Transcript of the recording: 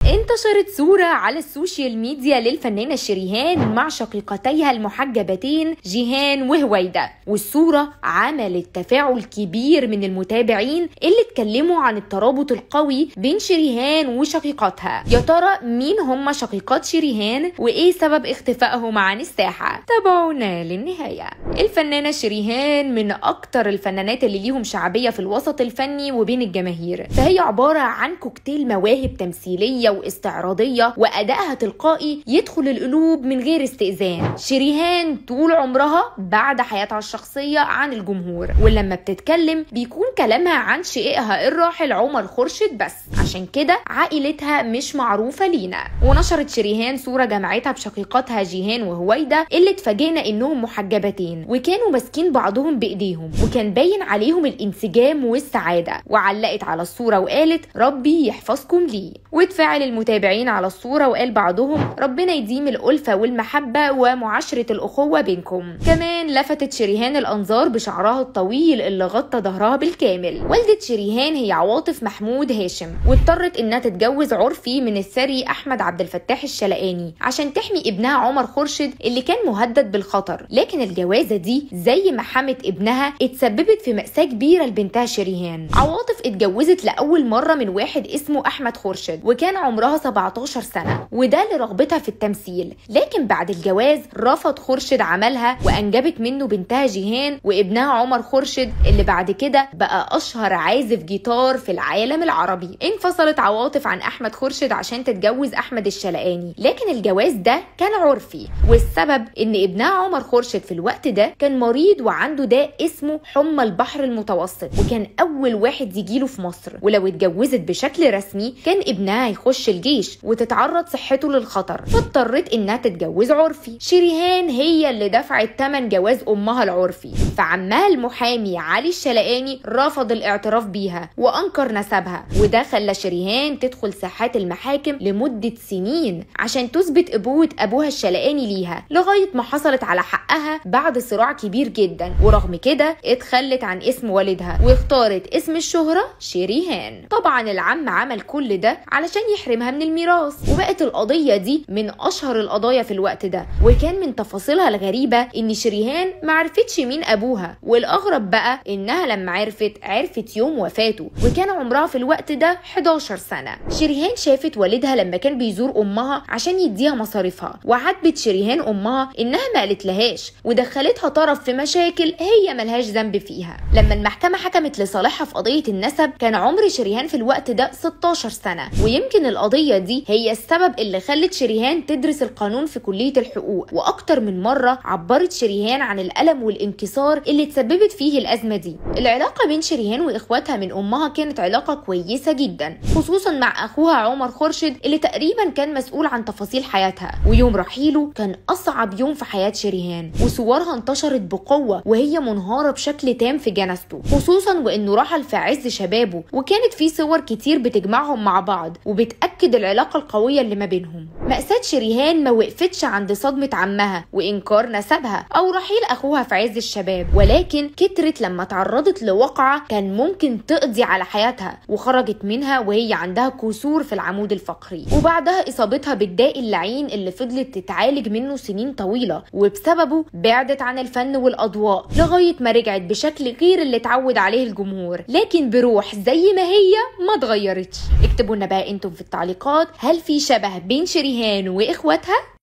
انتشرت صورة على السوشيال ميديا للفنانة شريهان مع شقيقتيها المحجبتين جيهان وهويدا والصورة عملت تفاعل كبير من المتابعين اللي اتكلموا عن الترابط القوي بين شريهان وشقيقاتها يا ترى مين هم شقيقات شريهان وايه سبب اختفائهم عن الساحة تابعونا للنهاية الفنانة شريهان من اكتر الفنانات اللي ليهم شعبية في الوسط الفني وبين الجماهير فهي عبارة عن كوكتيل مواهب تمثيلية واستعراضية وأدائها تلقائي يدخل القلوب من غير استئذان شريهان طول عمرها بعد حياتها الشخصية عن الجمهور ولما بتتكلم بيكون كلامها عن شقيقها الراحل عمر خورشيد بس عشان كده عائلتها مش معروفة لينا ونشرت شريهان صورة جمعتها بشقيقاتها جيهان وهويدا اللي اتفاجئنا انهم محجبتين وكانوا ماسكين بعضهم بايديهم وكان باين عليهم الانسجام والسعادة وعلقت على الصورة وقالت ربي يحفظكم لي وتفاعل المتابعين على الصورة وقال بعضهم ربنا يديم الألفة والمحبة ومعاشرة الأخوة بينكم كمان لفتت شريهان الأنظار بشعرها الطويل اللي غطى ظهرها بالكامل والدة شريهان هي عواطف محمود هاشم واضطرت إنها تتجوز عرفي من الثري أحمد عبد الفتاح الشلقاني عشان تحمي ابنها عمر خورشيد اللي كان مهدد بالخطر لكن الجوازة دي زي ما حمت ابنها اتسببت في مأساة كبيرة لبنتها شريهان عواطف اتجوزت لأول مرة من واحد اسمه أحمد خورشيد وكان عمرها 17 سنة وده لرغبتها في التمثيل لكن بعد الجواز رفض خورشيد عملها وأنجبت منه بنتها جيهان وابنها عمر خورشيد اللي بعد كده بقى أشهر عازف جيتار في العالم العربي انفصلت عواطف عن أحمد خورشيد عشان تتجوز أحمد الشلقاني لكن الجواز ده كان عرفي والسبب إن ابنها عمر خورشيد في الوقت ده كان مريض وعنده داء اسمه حمى البحر المتوسط وكان أول واحد يجيله في مصر ولو اتجوزت بشكل رسمي كان ابنها هيخش الجيش وتتعرض صحته للخطر فاضطرت انها تتجوز عرفي شريهان هي اللي دفعت ثمن جواز امها العرفي فعمها المحامي علي الشلقاني رفض الاعتراف بيها وانكر نسبها وده خلى شريهان تدخل ساحات المحاكم لمده سنين عشان تثبت ابوه ابوها الشلقاني ليها لغايه ما حصلت على حقها بعد صراع كبير جدا ورغم كده اتخلت عن اسم والدها واختارت اسم الشهره شريهان طبعا العم عمل كل ده علشان يحرمها من الميراث وبقت القضيه دي من اشهر القضايا في الوقت ده وكان من تفاصيلها الغريبه ان شريهان معرفتش مين ابوها والاغرب بقى انها لما عرفت عرفت يوم وفاته وكان عمرها في الوقت ده 11 سنه شريهان شافت والدها لما كان بيزور امها عشان يديها مصاريفها وعاتبت شريهان امها انها ما قالتلهاش ودخلتها طرف في مشاكل هي ملهاش ذنب فيها لما المحكمه حكمت لصالحها في قضيه النسب كان عمر شريهان في الوقت ده 16 سنه ويمكن القضيه دي هي السبب اللي خلت شريهان تدرس القانون في كليه الحقوق واكتر من مره عبرت شريهان عن الالم والانكسار اللي تسببت فيه الازمه دي العلاقه بين شريهان واخواتها من امها كانت علاقه كويسه جدا خصوصا مع اخوها عمر خورشيد اللي تقريبا كان مسؤول عن تفاصيل حياتها ويوم رحيله كان اصعب يوم في حياه شريهان وصورها انتشرت بقوه وهي منهاره بشكل تام في جنازته خصوصا وانه رحل في عز شبابه وكانت في صور كتير بتجمعهم مع بعض وبتاكد العلاقه القويه اللي ما بينهم مأساة شريهان ما وقفتش عند صدمة عمها وإنكار نسبها أو رحيل أخوها في عز الشباب ولكن كترت لما تعرضت لوقعة كان ممكن تقضي على حياتها وخرجت منها وهي عندها كسور في العمود الفقري وبعدها إصابتها بالداء اللعين اللي فضلت تتعالج منه سنين طويلة وبسببه بعدت عن الفن والأضواء لغاية ما رجعت بشكل غير اللي اتعود عليه الجمهور لكن بروح زي ما هي ما اتغيرتش اكتبوا لنا بقى انتم في التعليقات هل في شبه بين شريهان واخواتها